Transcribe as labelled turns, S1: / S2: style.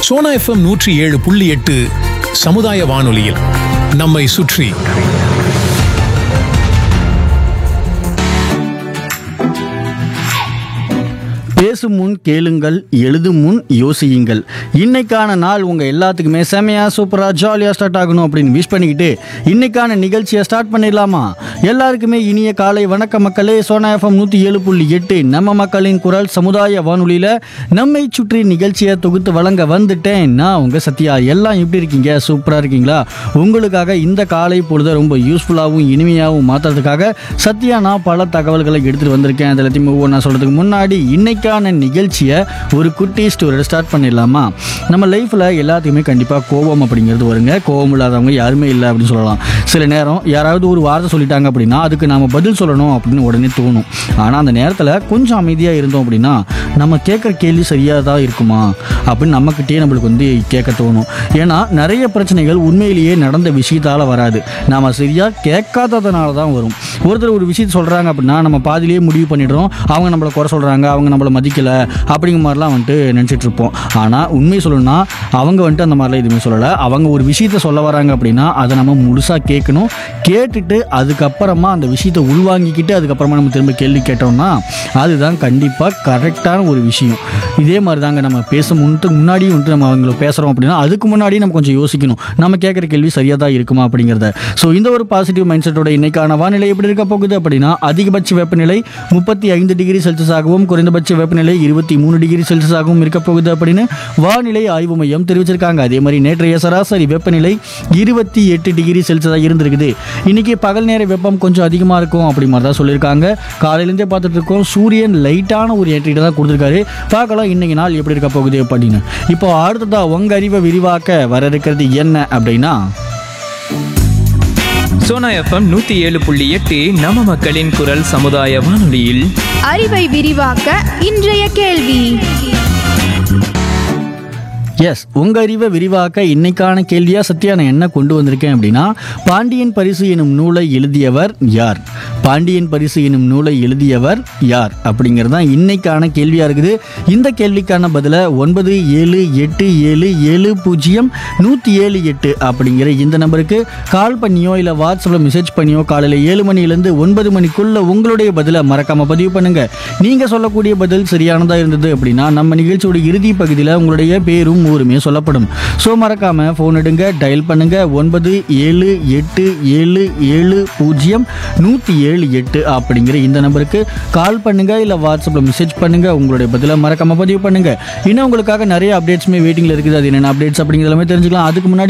S1: Sona FM நூற்றி ஏழு புள்ளி எட்டு சமுதாய வானொலியில் நம்மை சுற்றி
S2: பேசும் முன் கேளுங்கள் எழுதும் முன் யோசியுங்கள் இன்னைக்கான நாள் உங்க எல்லாத்துக்குமே செமையா சூப்பரா ஜாலியா ஸ்டார்ட் ஆகணும் அப்படின்னு விஷ் பண்ணிக்கிட்டு இன்னைக்கான நிகழ்ச்சியை ஸ்டார்ட் பண்ணிடலாமா எல்லாருக்குமே இனிய காலை வணக்க மக்களே சோனா எஃப்எம் நூத்தி ஏழு புள்ளி எட்டு நம்ம மக்களின் குரல் சமுதாய வானொலியில நம்மை சுற்றி நிகழ்ச்சியை தொகுத்து வழங்க வந்துட்டேன் நான் உங்க சத்யா எல்லாம் எப்படி இருக்கீங்க சூப்பரா இருக்கீங்களா உங்களுக்காக இந்த காலை பொழுத ரொம்ப யூஸ்ஃபுல்லாகவும் இனிமையாகவும் மாற்றுறதுக்காக சத்யா நான் பல தகவல்களை எடுத்துகிட்டு வந்திருக்கேன் அதில் எல்லாத்தையும் ஒவ்வொன்றா சொல்கிறதுக்கு முன்னாடி இன்னைக்கான நிகழ்ச்சியை ஒரு குட்டி ஸ்டோரியோட ஸ்டார்ட் பண்ணிடலாமா நம்ம லைஃப்பில் எல்லாத்துக்குமே கண்டிப்பாக கோபம் அப்படிங்கிறது வருங்க கோபம் இல்லாதவங்க யாருமே இல்லை அப்படின்னு சொல்லலாம் சில நேரம் யாராவது ஒரு வார்த்தை சொல்லிட்டாங்க அப்படின்னா அதுக்கு நாம பதில் சொல்லணும் அப்படின்னு உடனே தோணும் ஆனால் அந்த நேரத்தில் கொஞ்சம் அமைதியாக இருந்தோம் அப்படின்னா நம்ம கேட்குற கேள்வி சரியாக தான் இருக்குமா அப்படின்னு நம்மக்கிட்டே நம்மளுக்கு வந்து கேட்க தோணும் ஏன்னா நிறைய பிரச்சனைகள் உண்மையிலேயே நடந்த விஷயத்தால் வராது நாம சரியாக கேட்காததுனால தான் வரும் ஒருத்தர் ஒரு விஷயத்தை சொல்கிறாங்க அப்படின்னா நம்ம பாதியிலேயே முடிவு பண்ணிடுறோம் அவங்க நம்மளை குறை சொல்கிறாங்க அவங்க நம்மளை மதிக்கலை அப்படிங்கிற மாதிரிலாம் வந்துட்டு நினச்சிட்டு இருப்போம் ஆனால் உண்மை சொல்லணும்னா அவங்க வந்துட்டு அந்த மாதிரிலாம் எதுவுமே சொல்லலை அவங்க ஒரு விஷயத்த சொல்ல வராங்க அப்படின்னா அதை நம்ம முழுசாக கேட்கணும் கேட்டுட்டு அதுக்கப்புறமா அந்த விஷயத்தை உள்வாங்கிக்கிட்டு அதுக்கப்புறமா நம்ம திரும்ப கேள்வி கேட்டோம்னா அதுதான் கண்டிப்பாக கரெக்டான ஒரு விஷயம் இதே மாதிரி தாங்க நம்ம பேச முன்னுக்கு முன்னாடி வந்துட்டு நம்ம அவங்கள பேசுகிறோம் அப்படின்னா அதுக்கு முன்னாடி நம்ம கொஞ்சம் யோசிக்கணும் நம்ம கேட்குற கேள்வி சரியாக தான் இருக்குமா அப்படிங்கிறத ஸோ இந்த ஒரு பாசிட்டிவ் மைண்ட் செட்டோட இன்னைக்கான வானிலை எப்படி இருக்க போகுது அப்படின்னா அதிகபட்ச வெப்பநிலை முப்பத்தி ஐந்து டிகிரி செல்சியஸாகவும் குறைந்தபட்ச வெப்பநிலை இருபத்தி மூணு டிகிரி செல்சியஸாகவும் இருக்க போகுது அப்படின்னு வானிலை ஆய்வு மையம் தெரிவிச்சிருக்காங்க அதே மாதிரி நேற்றைய சராசரி வெப்பநிலை இருபத்தி எட்டு டிகிரி செல்சியஸாக இருந்திருக்குது இன்னைக்கு பகல் நேர வெப்பம் கொஞ்சம் அதிகமாக இருக்கும் அப்படி மாதிரி தான் சொல்லியிருக்காங்க காலையிலேருந்தே பார்த்துட்டு இருக்கோம் சூரியன் லைட்டான ஒரு ஏற்றிட்டு தான் கொடுத்துருக்காரு பார்க்கலாம் இன்னைக்கு நாள் எப்படி இருக்க போகுது அப்படின்னு இப்போ அடுத்ததா உங்க அறிவை விரிவாக்க வர இருக்கிறது என்ன அப்படின்னா
S3: சோனா எஃப்எம் நூத்தி ஏழு புள்ளி எட்டு நம்ம மக்களின் குரல் சமுதாய வானொலியில்
S4: அறிவை விரிவாக்க இன்றைய கேள்வி
S2: எஸ் உங்க அறிவை விரிவாக்க இன்னைக்கான கேள்வியா சத்யா நான் என்ன கொண்டு வந்திருக்கேன் அப்படின்னா பாண்டியன் பரிசு எனும் நூலை எழுதியவர் யார் பாண்டியன் பரிசு எனும் நூலை எழுதியவர் யார் அப்படிங்கிறது தான் இன்னைக்கான கேள்வியா இருக்குது இந்த கேள்விக்கான பதிலை ஒன்பது ஏழு எட்டு ஏழு ஏழு பூஜ்ஜியம் நூற்றி ஏழு எட்டு அப்படிங்கிற இந்த நம்பருக்கு கால் பண்ணியோ இல்லை வாட்ஸ்அப்பில் மெசேஜ் பண்ணியோ காலையில் ஏழு மணிலேருந்து ஒன்பது மணிக்குள்ள உங்களுடைய பதிலை மறக்காம பதிவு பண்ணுங்க நீங்க சொல்லக்கூடிய பதில் சரியானதா இருந்தது அப்படின்னா நம்ம நிகழ்ச்சியோட இறுதி பகுதியில் உங்களுடைய பேரும் ஊருமே சொல்லப்படும் ஸோ மறக்காம ஃபோன் எடுங்க டயல் பண்ணுங்க ஒன்பது ஏழு எட்டு ஏழு ஏழு பூஜ்ஜியம் நூற்றி ஏழு எட்டு அப்படிங்கிற இந்த நம்பருக்கு கால் பண்ணுங்க இல்லை வாட்ஸ்அப்பில் மெசேஜ் பண்ணுங்க உங்களுடைய பதிலை மறக்காம பதிவு பண்ணுங்க இன்னும் உங்களுக்காக நிறைய அப்டேட்ஸுமே வெயிட்டிங்கில் இருக்குது அது என்னென்ன அப்டேட்ஸ் அப்படிங்கிறத எல்லாமே தெரிஞ்சுக்கலாம் அதுக்கு முன்னாடி